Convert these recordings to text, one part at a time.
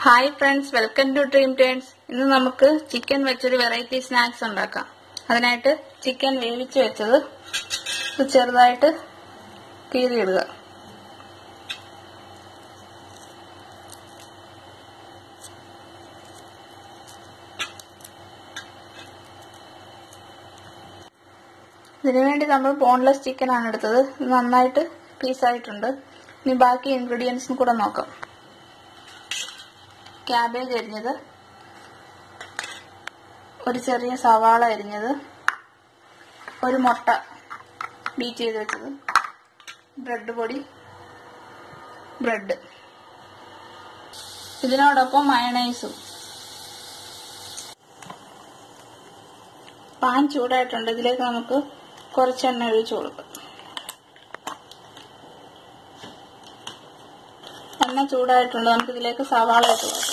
hi friends welcome to dream turns ഇന്ന് നമുക്ക് chicken വെച്ചൊരു വെറൈറ്റി സ്നാക്സ് ഉണ്ടാക്കാം അതിനായിട്ട് ചിക്കൻ വേവിച്ച് വെച്ചത് ഇത് ചെറുതായിട്ട് കീറിയിടുക ഇതിനു വേണ്ടി നമ്മൾ ബോൺലെസ് ചിക്കൻ ആണ് എടുത്തത് ഇത് നന്നായിട്ട് പീസായിട്ടുണ്ട് ഇനി ബാക്കി ഇൻഗ്രീഡിയൻസും കൂടെ നോക്കാം ക്യാബേജ് അരിഞ്ഞത് ഒരു ചെറിയ സവാള അരിഞ്ഞത് ഒരു മുട്ട ബീറ്റ് ചെയ്ത് വെച്ചത് ബ്രെഡ് പൊടി ബ്രെഡ് ഇതിനോടൊപ്പം മയണൈസും പാൻ ചൂടായിട്ടുണ്ട് ഇതിലേക്ക് നമുക്ക് കുറച്ച് എണ്ണ ഒഴിച്ചു കൊടുക്കാം എണ്ണ ചൂടായിട്ടുണ്ട് നമുക്ക് ഇതിലേക്ക് സവാള ഇട്ട് കൊടുക്കാം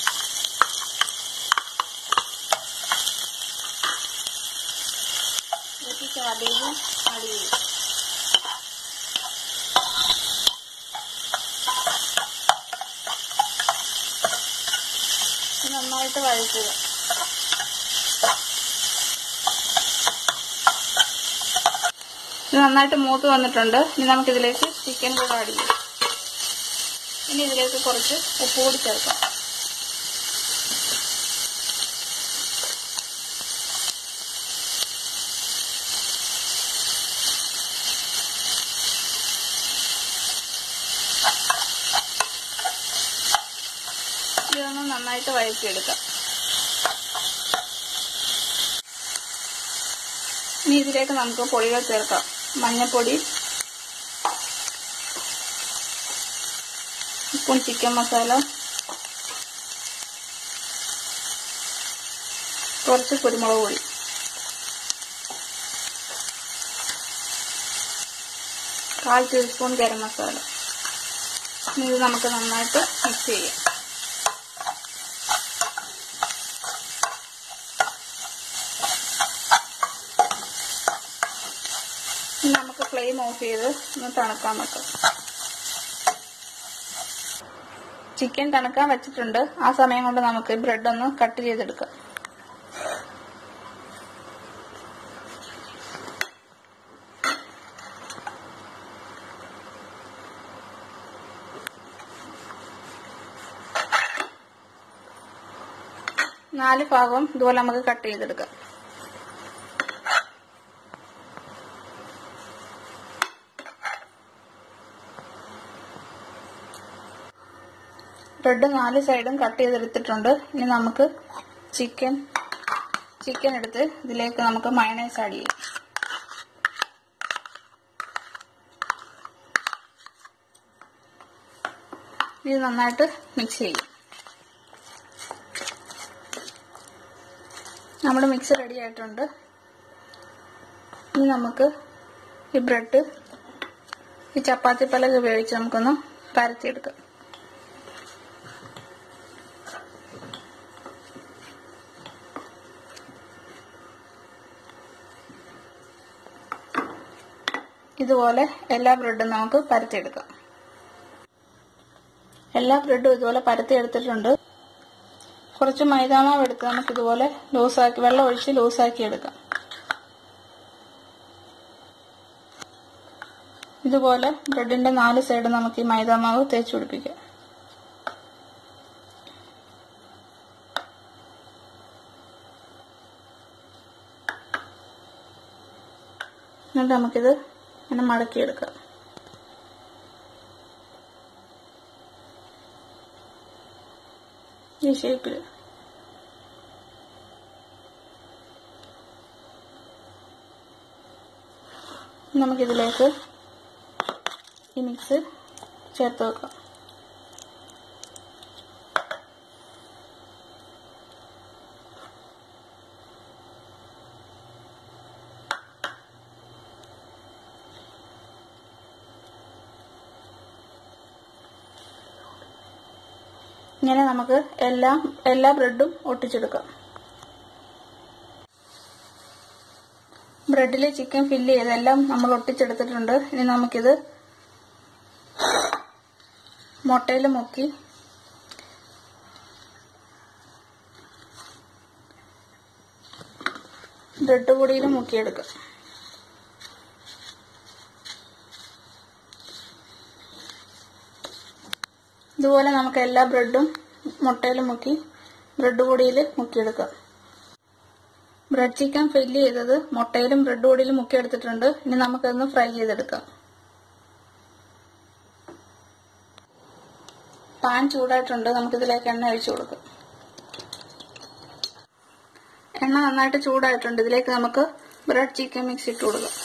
ഇതിലേക്ക് ക്യാബേജ് ആഡ് ചെയ്യും നന്നായിട്ട് വഴറ്റുക ഇത് നന്നായിട്ട് മൂത്ത് വന്നിട്ടുണ്ട് ഇനി നമുക്കിതിലേക്ക് ചിക്കൻ കൂടെ ആഡ് ചെയ്യാം ഇനി ഇതിലേക്ക് കുറച്ച് ഉപ്പ് കൂടി ചേർക്കാം ഇതൊന്ന് നന്നായിട്ട് വഴറ്റിയെടുക്കാം ഇനി ഇതിലേക്ക് നമുക്ക് പൊടികൾ ചേർക്കാം മഞ്ഞൾപ്പൊടി സ്പൂൺ ചിക്കൻ മസാല കുറച്ച് കുരുമുളക് പൊടി കാൽ ടീസ്പൂൺ ഗരം മസാല ഇനി ഇത് നമുക്ക് നന്നായിട്ട് മിക്സ് ചെയ്യാം ഇനി നമുക്ക് ഫ്ലെയിം ഓഫ് ചെയ്ത് ഒന്ന് തണുക്കാൻ വെക്കാം ചിക്കൻ തണുക്കാൻ വെച്ചിട്ടുണ്ട് ആ സമയം കൊണ്ട് നമുക്ക് ബ്രെഡ് ഒന്ന് കട്ട് ചെയ്തെടുക്കാം നാല് ഭാഗവും ഇതുപോലെ നമുക്ക് കട്ട് ചെയ്തെടുക്കാം ബ്രെഡ് നാല് സൈഡും കട്ട് ചെയ്തെടുത്തിട്ടുണ്ട് ഇനി നമുക്ക് ചിക്കൻ ചിക്കൻ എടുത്ത് ഇതിലേക്ക് നമുക്ക് മയണൈസ് ആഡ് ചെയ്യാം ഇത് നന്നായിട്ട് മിക്സ് ചെയ്യും നമ്മുടെ മിക്സ് റെഡി ആയിട്ടുണ്ട് ഇനി നമുക്ക് ഈ ബ്രെഡ് ഈ ചപ്പാത്തി പലക ഉപയോഗിച്ച് നമുക്കൊന്ന് പരത്തിയെടുക്കാം ഇതുപോലെ എല്ലാ ബ്രെഡും നമുക്ക് പരത്തിയെടുക്കാം എല്ലാ ബ്രെഡും ഇതുപോലെ പരത്തി എടുത്തിട്ടുണ്ട് കുറച്ച് മൈദാമാവ് എടുത്ത് നമുക്ക് ഇതുപോലെ ലൂസാക്കി വെള്ളം ഒഴിച്ച് ലൂസാക്കി എടുക്കാം ഇതുപോലെ ബ്രെഡിന്റെ നാല് സൈഡ് നമുക്ക് ഈ മൈദാമാവ് തേച്ച് പിടിപ്പിക്കാം എന്നിട്ട് നമുക്കിത് ഇങ്ങനെ മടക്കിയെടുക്കാം ഈ ഷേപ്പിൽ നമുക്കിതിലേക്ക് ഈ മിക്സ് ചേർത്ത് വെക്കാം ഇങ്ങനെ നമുക്ക് എല്ലാം എല്ലാ ബ്രെഡും ഒട്ടിച്ചെടുക്കാം ബ്രെഡിൽ ചിക്കൻ ഫില്ല് ചെയ്തെല്ലാം നമ്മൾ ഒട്ടിച്ചെടുത്തിട്ടുണ്ട് ഇനി നമുക്കിത് മുട്ടയിൽ മുക്കി ബ്രെഡ് പൊടിയിൽ മുക്കിയെടുക്കാം ഇതുപോലെ നമുക്ക് എല്ലാ ബ്രെഡും മുട്ടയിൽ മുക്കി ബ്രെഡ് പൊടിയിൽ മുക്കിയെടുക്കാം ബ്രെഡ് ചിക്കൻ ഫില്ല് ചെയ്തത് മുട്ടയിലും ബ്രെഡ് പൊടിയിലും മുക്കിയെടുത്തിട്ടുണ്ട് ഇനി നമുക്കതൊന്ന് ഫ്രൈ ചെയ്തെടുക്കാം പാൻ ചൂടായിട്ടുണ്ട് നമുക്കിതിലേക്ക് എണ്ണ ഒഴിച്ചു കൊടുക്കാം എണ്ണ നന്നായിട്ട് ചൂടായിട്ടുണ്ട് ഇതിലേക്ക് നമുക്ക് ബ്രെഡ് ചിക്കൻ മിക്സ് ഇട്ട് കൊടുക്കാം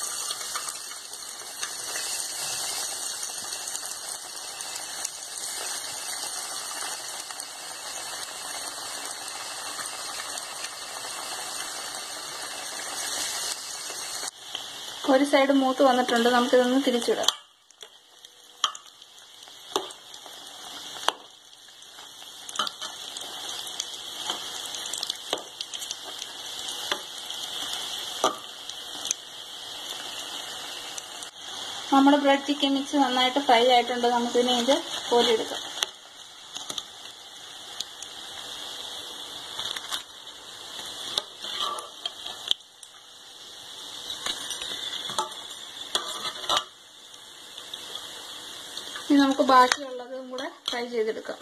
ഒരു സൈഡ് മൂത്ത് വന്നിട്ടുണ്ട് നമുക്കിതൊന്ന് തിരിച്ചിടാം നമ്മുടെ ബ്രെഡ് ചിക്കൻ മിക്സ് നന്നായിട്ട് ഫ്രൈ ആയിട്ടുണ്ട് നമുക്കിതിനെ ഇത് കോരിയെടുക്കാം ഇനി നമുക്ക് ബാക്കിയുള്ളതും കൂടെ ഫ്രൈ ചെയ്തെടുക്കാം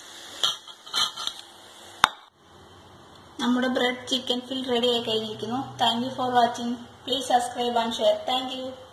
നമ്മുടെ ബ്രെഡ് ചിക്കൻ ഫിൽ റെഡി ആയി കഴിഞ്ഞിരിക്കുന്നു thank you for watching please subscribe and share thank U